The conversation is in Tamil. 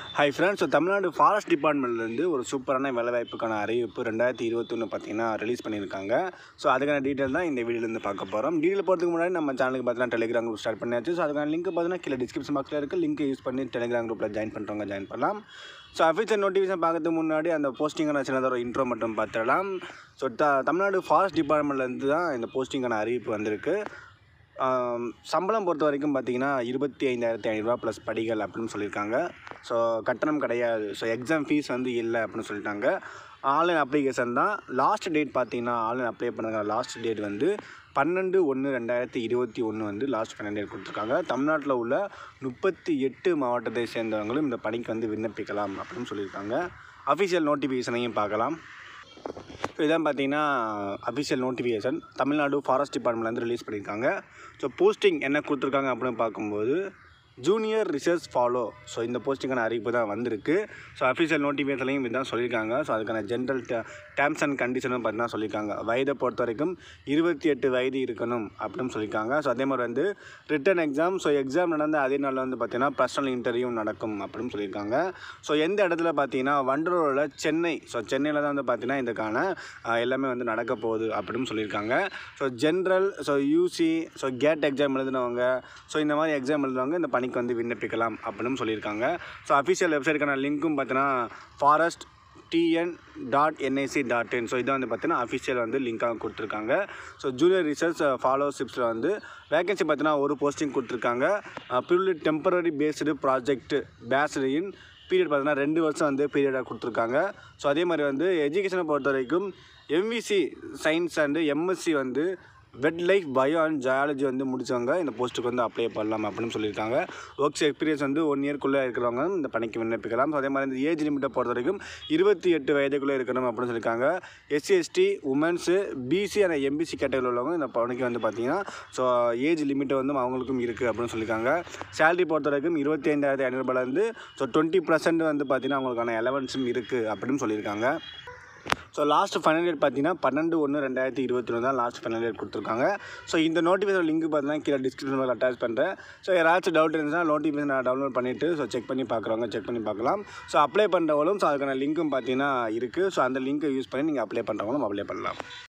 hi friends so Tamil Nadu forest டிபார்ட்மெண்ட்லேருந்து ஒரு சூப்பரான வேலைவாய்ப்புக்கான அறிவிப்பு ரெண்டாயிரத்தி இருபத்தொன்று பார்த்தீங்கன்னா ரிலீஸ் பண்ணியிருக்காங்க ஸோ அதுக்கான டீட்டெயில் தான் இந்த வீடியோலேருந்து பார்க்க போகிறோம் டீட்டெயில் போகிறதுக்கு முன்னாடி நம்ம சேனலுக்கு பார்த்தீங்கன்னா டெலிகிராம் குரூப் ஸ்டார்ட் பண்ணியாச்சு ஸோ அதுக்கான லிங்க் பார்த்தீங்கன்னா கீழே டிஸ்கிரிப்ஷன் பாக்ஸில் இருக்குது லிங்க் யூஸ் பண்ணி டெலிகிராம் குரூப்பில் ஜாயின் பண்ணுறவங்க ஜாயின் பண்ணலாம் ஸோ அஃபிஷியல் நோட்டிஃபிகேஷன் பார்க்கறதுக்கு முன்னாடி அந்த போஸ்டிங்கான சின்னதாக ஒரு இன்ட்ரோ மட்டும் பார்த்துடலாம் ஸோ த தமிழ்நாடு ஃபாரஸ்ட் டிபார்ட்மெண்ட்லேருந்து தான் இந்த போஸ்டிங்கான அறிவிப்பு வந்திருக்கு ஆம், சம்பளம் பொறுத்த வரைக்கும் பார்த்தீங்கன்னா இருபத்தி ஐந்தாயிரத்தி ஐநூறுரூவா ப்ளஸ் படிகள் அப்படின்னு சொல்லியிருக்காங்க ஸோ கட்டணம் கிடையாது ஸோ எக்ஸாம் ஃபீஸ் வந்து இல்லை அப்படின்னு சொல்லிட்டாங்க ஆன்லைன் அப்ளிகேஷன் தான் லாஸ்ட் டேட் பார்த்தீங்கன்னா ஆன்லைன் அப்ளை பண்ணுற லாஸ்ட் டேட் வந்து பன்னெண்டு ஒன்று ரெண்டாயிரத்தி இருபத்தி ஒன்று வந்து லாஸ்ட் ஃபைனல் டேட் கொடுத்துருக்காங்க தமிழ்நாட்டில் உள்ள முப்பத்தி எட்டு மாவட்டத்தை சேர்ந்தவங்களும் இந்த பணிக்கு வந்து விண்ணப்பிக்கலாம் அப்படின்னு சொல்லியிருக்காங்க அஃபிஷியல் நோட்டிஃபிகேஷனையும் பார்க்கலாம் ஸோ இதான் பார்த்தீங்கன்னா அஃபிஷியல் நோட்டிஃபிகேஷன் தமிழ்நாடு ஃபாரஸ்ட் டிபார்ட்மெண்ட்லேருந்து ரிலீஸ் பண்ணியிருக்காங்க ஸோ போஸ்டிங் என்ன கொடுத்துருக்காங்க அப்படின்னு பார்க்கும்போது ஜூனியர் ரிசர்ச் ஃபாலோ ஸோ இந்த போஸ்டிங்கான அறிவிப்பு தான் வந்திருக்கு ஸோ அஃபிஷியல் நோட்டிஃபிகேஷன்லையும் இதுதான் சொல்லியிருக்காங்க ஸோ அதுக்கான ஜென்ரல் டேர்ம்ஸ் அண்ட் கண்டிஷனும் பார்த்தீங்கன்னா சொல்லியிருக்காங்க வயதை பொறுத்த வரைக்கும் இருபத்தி எட்டு வயது இருக்கணும் அப்படின்னு சொல்லியிருக்காங்க ஸோ அதே மாதிரி வந்து ரிட்டன் எக்ஸாம் ஸோ எக்ஸாம் நடந்த அதே நாளில் வந்து பார்த்தீங்கன்னா பர்சனல் இன்டர்வியூ நடக்கும் அப்படின்னு சொல்லியிருக்காங்க ஸோ எந்த இடத்துல பார்த்தீங்கன்னா வண்டலூரில் சென்னை ஸோ சென்னையில் தான் வந்து பார்த்தீங்கன்னா இதுக்கான ஆஹ், எல்லாமே வந்து நடக்க போகுது அப்படின்னு சொல்லியிருக்காங்க so general so UC so GATE exam எழுதினவங்க ஸோ இந்த மாதிரி எக்ஸாம் எழுதுனவங்க இந்த பணிக்கு வந்து விண்ணப்பிக்கலாம் அப்படின்னு சொல்லியிருக்காங்க ஸோ அஃபிஷியல் வெப்சைட்டுக்கான லிங்க்கும் பார்த்தீங்கன்னா forest TN dot NIC dot in so இதை வந்து பார்த்தீங்கன்னா அஃபிஷியல் வந்து லிங்காக கொடுத்துருக்காங்க ஸோ ஜூனியர் ரிசர்ச் ஃபாலோஷிப்ஸில் வந்து வேகன்சி பார்த்தீங்கன்னா ஒரு போஸ்டிங் கொடுத்துருக்காங்க purely temporary based project based in period பார்த்தீங்கன்னா ரெண்டு வருஷம் வந்து பீரியடாக கொடுத்துருக்காங்க ஸோ அதே மாதிரி வந்து எஜுகேஷனை பொறுத்த வரைக்கும் எம்விசி சயின்ஸ் அண்டு எம்எஸ்சி வந்து wet life bio and zoology வந்து முடிச்சவங்க இந்த போஸ்ட்டுக்கு வந்து அப்ளை பண்ணலாம் அப்படின்னு சொல்லியிருக்காங்க ஒர்க்ஸ் எக்ஸ்பீரியன்ஸ் வந்து ஒன் இயர்க்குள்ளே இருக்கிறவங்க இந்த பணிக்கு விண்ணப்பிக்கலாம் ஸோ அதே மாதிரி இந்த ஏஜ் லிமிட்டை பொறுத்த வரைக்கும் இருபத்தி எட்டு வயதுக்குள்ளே இருக்கணும் அப்படின்னு சொல்லியிருக்காங்க SC ST women's BC and MBC கேட்டகரியில் உள்ளவங்க இந்த பணிக்கு வந்து பார்த்தீங்கன்னா ஸோ ஏஜ் லிமிட்டை வந்து அவங்களுக்கும் இருக்குது அப்படின்னு சொல்லியிருக்காங்க சேலரி பொறுத்த வரைக்கும் இருபத்தி ஐந்தாயிரத்தி ஐநூறுபாலேருந்து ஸோ டுவெண்ட்டி பர்சன்ட் வந்து பார்த்தீங்கன்னா அவங்களுக்கான அலவன்ஸும் இருக்குது அப்படின்னு சொல்லியிருக்காங்க ஸோ லாஸ்ட் ஃபைனல் டேட் பார்த்தீங்கன்னா பன்னெண்டு ஒன்று ரெண்டாயிரத்தி இருபத்தி ஒன்று தான் லாஸ்ட் ஃபைனல் டேட் கொடுத்துருக்காங்க ஸோ இந்த நோட்டிஃபிகேஷன் லிங்க் பார்த்தீங்கன்னா கீழே டிஸ்கிரிப்ஷனில் அட்டாச் பண்ணுறேன் ஸோ யாராச்சும் டவுட் இருந்துச்சுன்னா நோட்டிஃபிகேஷன் நான் டவுன்லோட் பண்ணிவிட்டு ஸோ செக் பண்ணி பார்க்குறவங்க செக் பண்ணி பார்க்கலாம் ஸோ அப்ளை பண்ணுறவங்களும் ஸோ அதுக்கான லிங்க்கும் பார்த்தீங்கன்னா இருக்குது ஸோ அந்த லிங்க்கை யூஸ் பண்ணி நீங்கள் அப்ளை பண்ணுறவங்களும் அப்ளை பண்ணலாம்